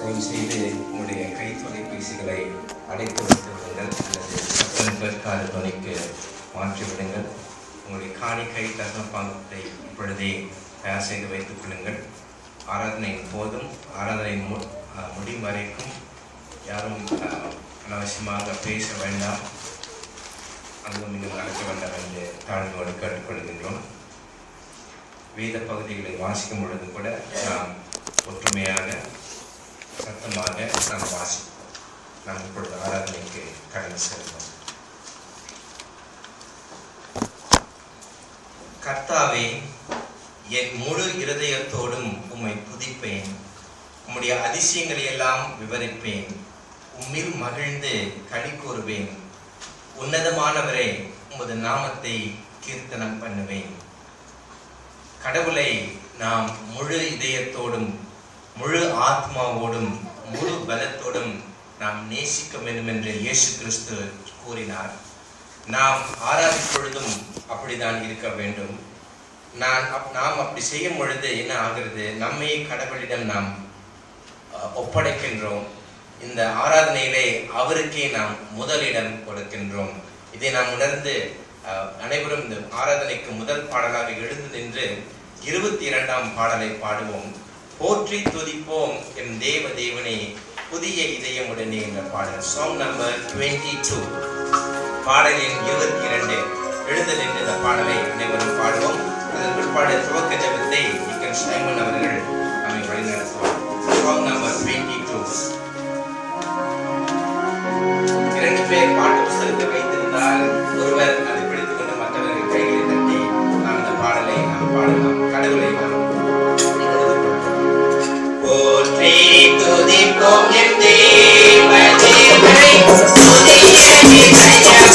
தயவு செய்து உங்களுடைய கை தொலைபேசிகளை அடைத்து வைத்து விடுங்கள் அல்லது சத்தம் கேட்காத துணைக்கு மாற்றி விடுங்கள் உங்களுடைய காணிக்கை தசமபாகத்தை இப்பொழுதே தயார் செய்து வைத்துக் கொள்ளுங்கள் ஆராதனையின் போதும் ஆராதனை மு அஹ், முடியும் வரைக்கும் யாரும் அஹ், அனாவசியமாக பேச வேண்டாம் அங்கும் இங்கும் நடக்க வேண்டாம் என்று தாழ்மையோடு கேட்டுக்கொள்கின்றோம் வேத பகுதிகளை வாசிக்கும் பொழுது கூட நாம் ஒற்றுமையாக சத்தமாக நாம் வாசிப்போம் நாம் இப்பொழுது ஆராதனைக்கு கடந்து செல்வோம் கர்த்தாவே என் முழு இருதயத்தோடும் உம்மை துதிப்பேன் உம்முடைய அதிசயங்களை எல்லாம் விவரிப்பேன் உம்மில் மகிழ்ந்து களி கூறுவேன் உன்னதமானவரே உமது நாமத்தை கீர்த்தனம் பண்ணுவேன் கடவுளை நாம் முழு இதயத்தோடும் முழு ஆத்மாவோடும் முழு பலத்தோடும் நாம் நேசிக்க வேண்டும் என்று இயேசு கிறிஸ்து கூறினார் நாம் ஆராதிக்கும் பொழுதும் அப்படிதான் இருக்க வேண்டும் நான் அப்- நாம் அப்படி செய்யும் பொழுது என்ன ஆகிறது நம்மை கடவுளிடம் நாம் அஹ், ஒப்படைக்கின்றோம் இந்த ஆராதனையிலே அவருக்கே நாம் முதலிடம் கொடுக்கின்றோம் இதை நாம் உணர்ந்து அஹ், அனைவரும் இந்த ஆராதனைக்கு முதல் பாடலாக எழுந்து நின்று இருபத்தி இரண்டாம் பாடலை பாடுவோம் போற்றி துதிப்போம் என் தேவ தேவனே புதிய இதயமுடனே என்ற பாடல் சாங் நம்பர் டுவெண்ட்டி டூ பாடல் எண் இருபத்தி இரண்டு எழுந்து நின்று இந்த பாடலை அனைவரும் பாடுவோம் அதன் பிற்பாடு துவக்க ஜபத்தை டிக்கன் சைமன் அவர்கள் நம்மை வழிநடத்துவார் சாங் நம்பர் டுவெண்ட்டி டூ இரண்டு பேர் பாட்டு புஸ்தகத்தை வைத்திருந்தால் ஒருவர் அதை பிடித்துக் கொண்டு மற்றவர்கள் கைகளை தட்டி நாம் இந்த பாடலை நாம் பாடலாம் கடவுளை நாம் நினைவு கொள்வோம். போற்றி துதிப்போம் என் தேவ தேவனை புதிய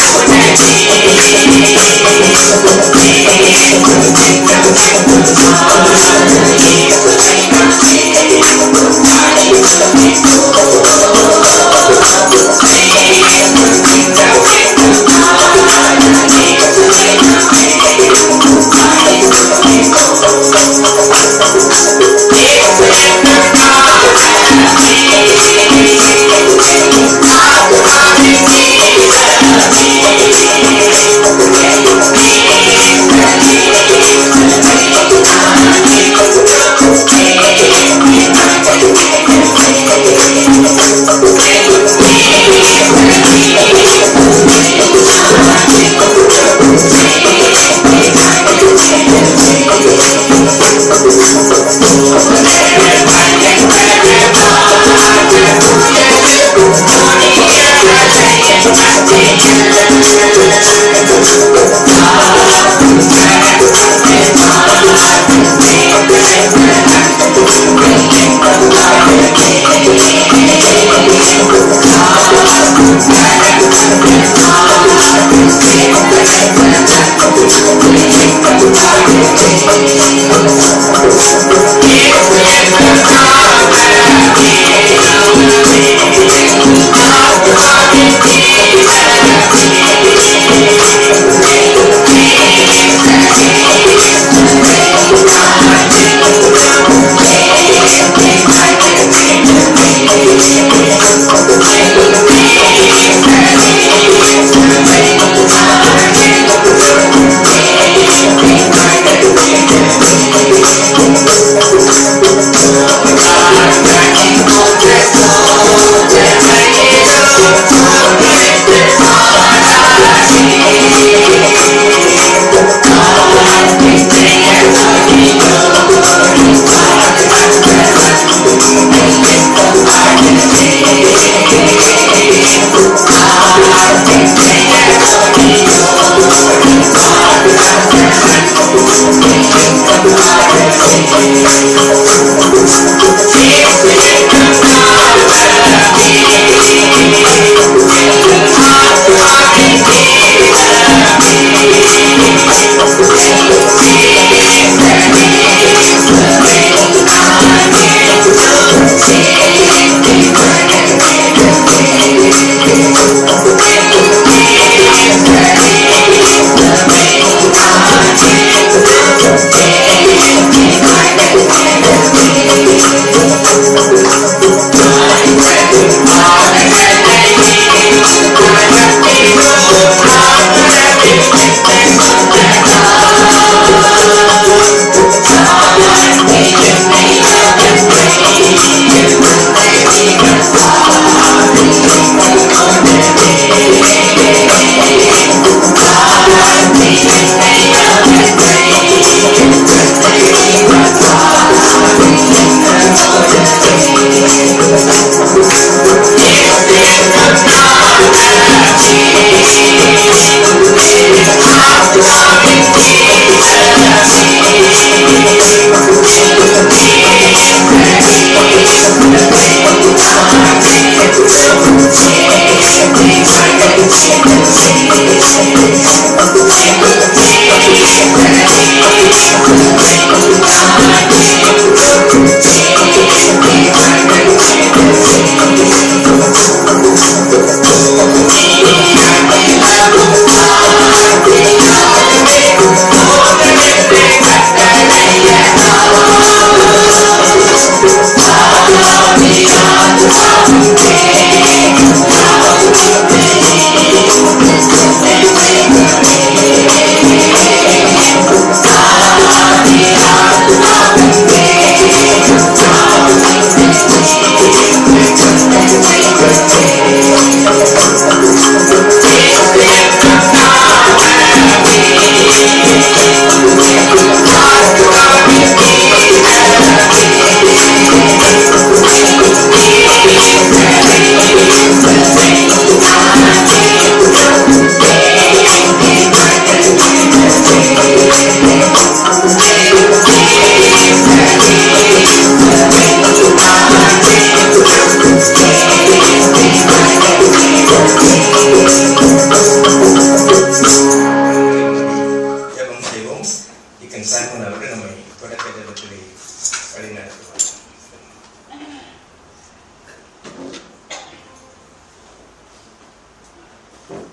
Thank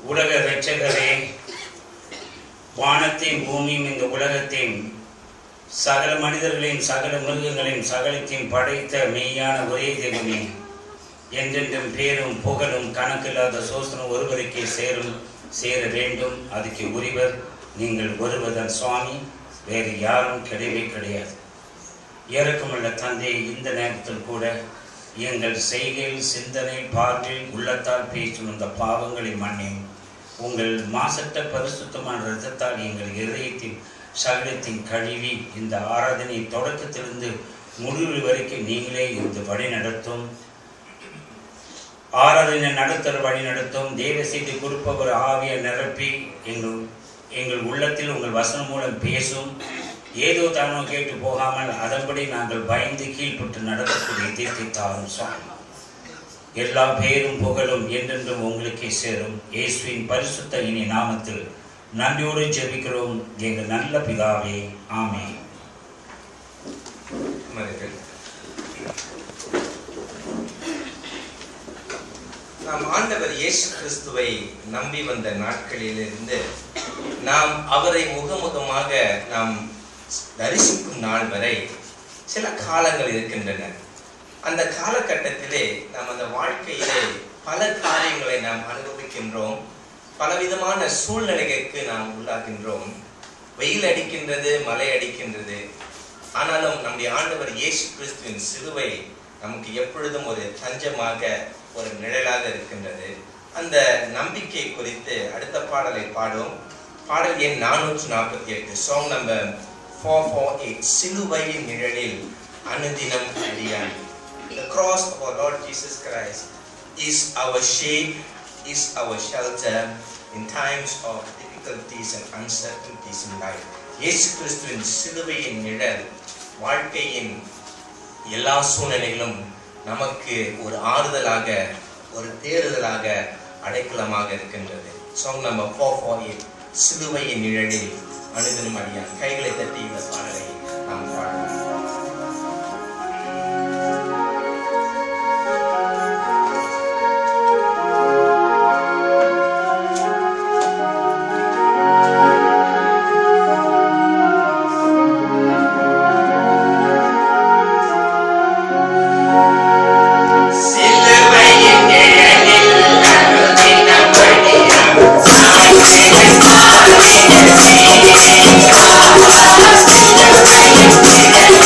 உலக இரட்சகரே வானத்தையும் பூமியும் இந்த உலகத்தையும் சகல மனிதர்களையும் சகல மிருகங்களையும் சகலத்தையும் படைத்த மெய்யான ஒரே தெய்வமே என்றென்றும் பேரும் புகழும் கணக்கில்லாத சோசனம் ஒருவருக்கே சேரும் சேர வேண்டும் அதுக்கு உரிவர் நீங்கள் ஒருவதன் சுவாமி வேறு யாரும் கிடையவே கிடையாது இறக்கமுள்ள தந்தை இந்த நேரத்தில் கூட எங்கள் செய்கையில் சிந்தனை பார்வையில் உள்ளத்தால் பேசும் இந்த பாவங்களை மன்னியும் உங்கள் மாசற்ற பரிசுத்தமான இரத்தத்தால் எங்கள் இதயத்தின் சகலத்தின் கழுவி இந்த ஆராதனை தொடக்கத்திலிருந்து முடிவு வரைக்கும் நீங்களே இருந்து வழி நடத்தும் ஆராதனை நடத்துகிற வழி நடத்தும் தேவ செய்தி கொடுப்பவர் ஆவியை நிரப்பி எங்கள் எங்கள் உள்ளத்தில் உங்கள் வசனம் மூலம் பேசும் ஏதோ தானோ கேட்டு போகாமல் அதன்படி நாங்கள் பயந்து கீழ்ப்பட்டு நடக்கக்கூடிய தீர்த்தை தாரும் சுவாமி எல்லா பேரும் புகழும் என்றென்றும் உங்களுக்கே சேரும் இயேசுவின் பரிசுத்த இனி நாமத்தில் நன்றியோடு ஜெபிக்கிறோம் எங்கள் நல்ல பிதாவே ஆமென் அமருங்கள். நாம் ஆண்டவர் இயேசு கிறிஸ்துவை நம்பி வந்த நாட்களிலிருந்து நாம் அவரை முகமுகமாக நாம் தரிசிக்கும் நாள் வரை சில காலங்கள் இருக்கின்றன அந்த காலகட்டத்திலே நாம் அந்த வாழ்க்கையிலே பல காரியங்களை நாம் அனுபவிக்கின்றோம் பலவிதமான சூழ்நிலைகளுக்கு நாம் உள்ளாகின்றோம் வெயில் அடிக்கின்றது மழை அடிக்கின்றது ஆனாலும் நம்முடைய ஆண்டவர் இயேசு கிறிஸ்துவின் சிலுவை நமக்கு எப்பொழுதும் ஒரு தஞ்சமாக ஒரு நிழலாக இருக்கின்றது அந்த நம்பிக்கை குறித்து அடுத்த பாடலை பாடும் பாடல் எண் நானூற்று நாற்பத்தி எட்டு song number four four eight சிலுவையின் நிழலில் அனுதினம் அடியான் The cross of our Lord Jesus Christ is our shade, is our shelter in times of difficulties and uncertainties in life. இயேசு கிறிஸ்துவின் சிலுவையின் நிழல் வாழ்க்கையின் எல்லா சூழ்நிலைகளும் நமக்கு ஒரு ஆறுதலாக ஒரு தேறுதலாக அடைக்கலமாக இருக்கின்றது song number four four eight சிலுவையின் நிழலில் அணுதினம் அடியான் கைகளை தட்டி இந்த பாடலை நாம் பாடுவோம் சிலுவையின் நிழலில் அனுதினம் அடியான் சிலுவையின் நிழலில்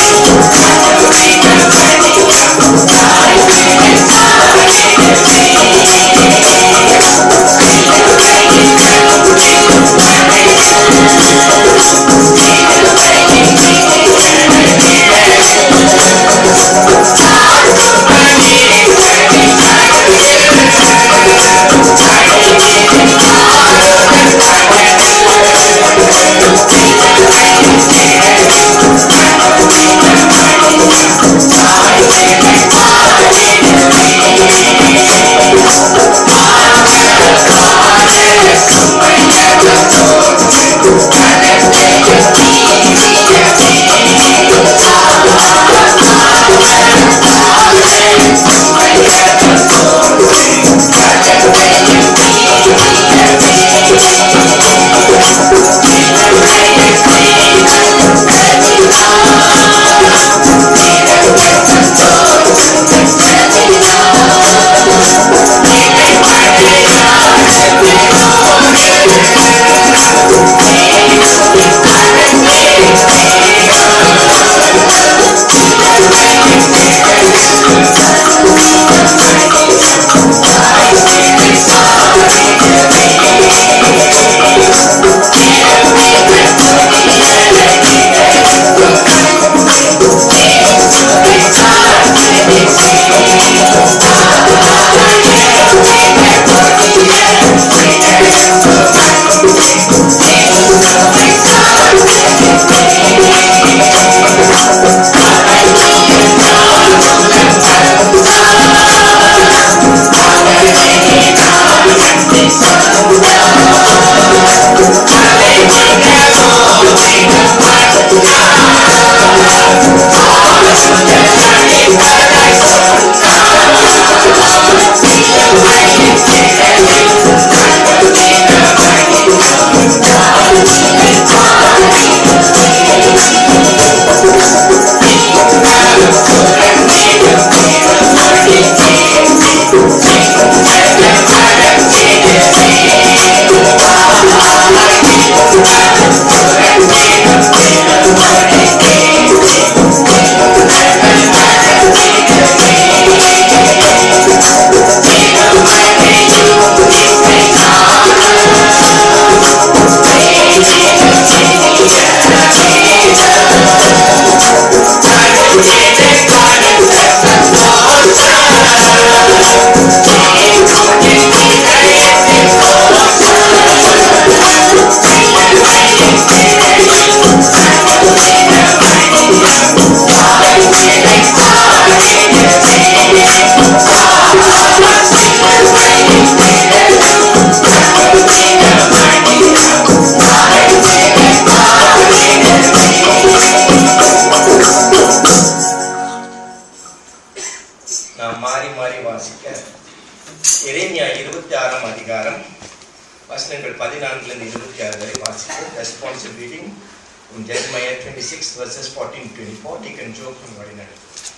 நாம் மாறி மாறி வாசிக்க எரேமியா இருபத்தி ஆறாம் அதிகாரம் வசனங்கள் பதினான்குலேருந்து இருபத்தி ஆறு வரை வாசிக்க responsive reading Jeremiah twenty six verses fourteen twenty four the can joke from வழிநடை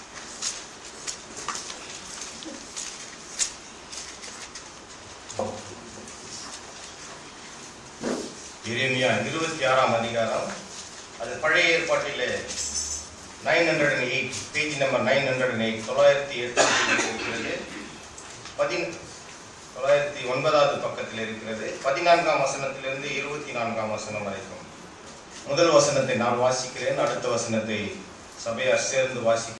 எரேமியா இருபத்தி ஆறாம் அதிகாரம் அது பழைய ஏற்பாட்டிலே nine hundred and eight page number nine hundred and eight தொள்ளாயிரத்தி எட்டாம் பேஜில் இருக்கிறது பதின் தொள்ளாயிரத்தி ஒன்பதாவது பக்கத்தில் இருக்கிறது பதினான்காம் வசனத்திலிருந்து இருபத்தி நான்காம் வசனம் வரைக்கும் முதல் வசனத்தை நான் வாசிக்கிறேன் அடுத்த வசனத்தை சபையார் சேர்ந்து வாசி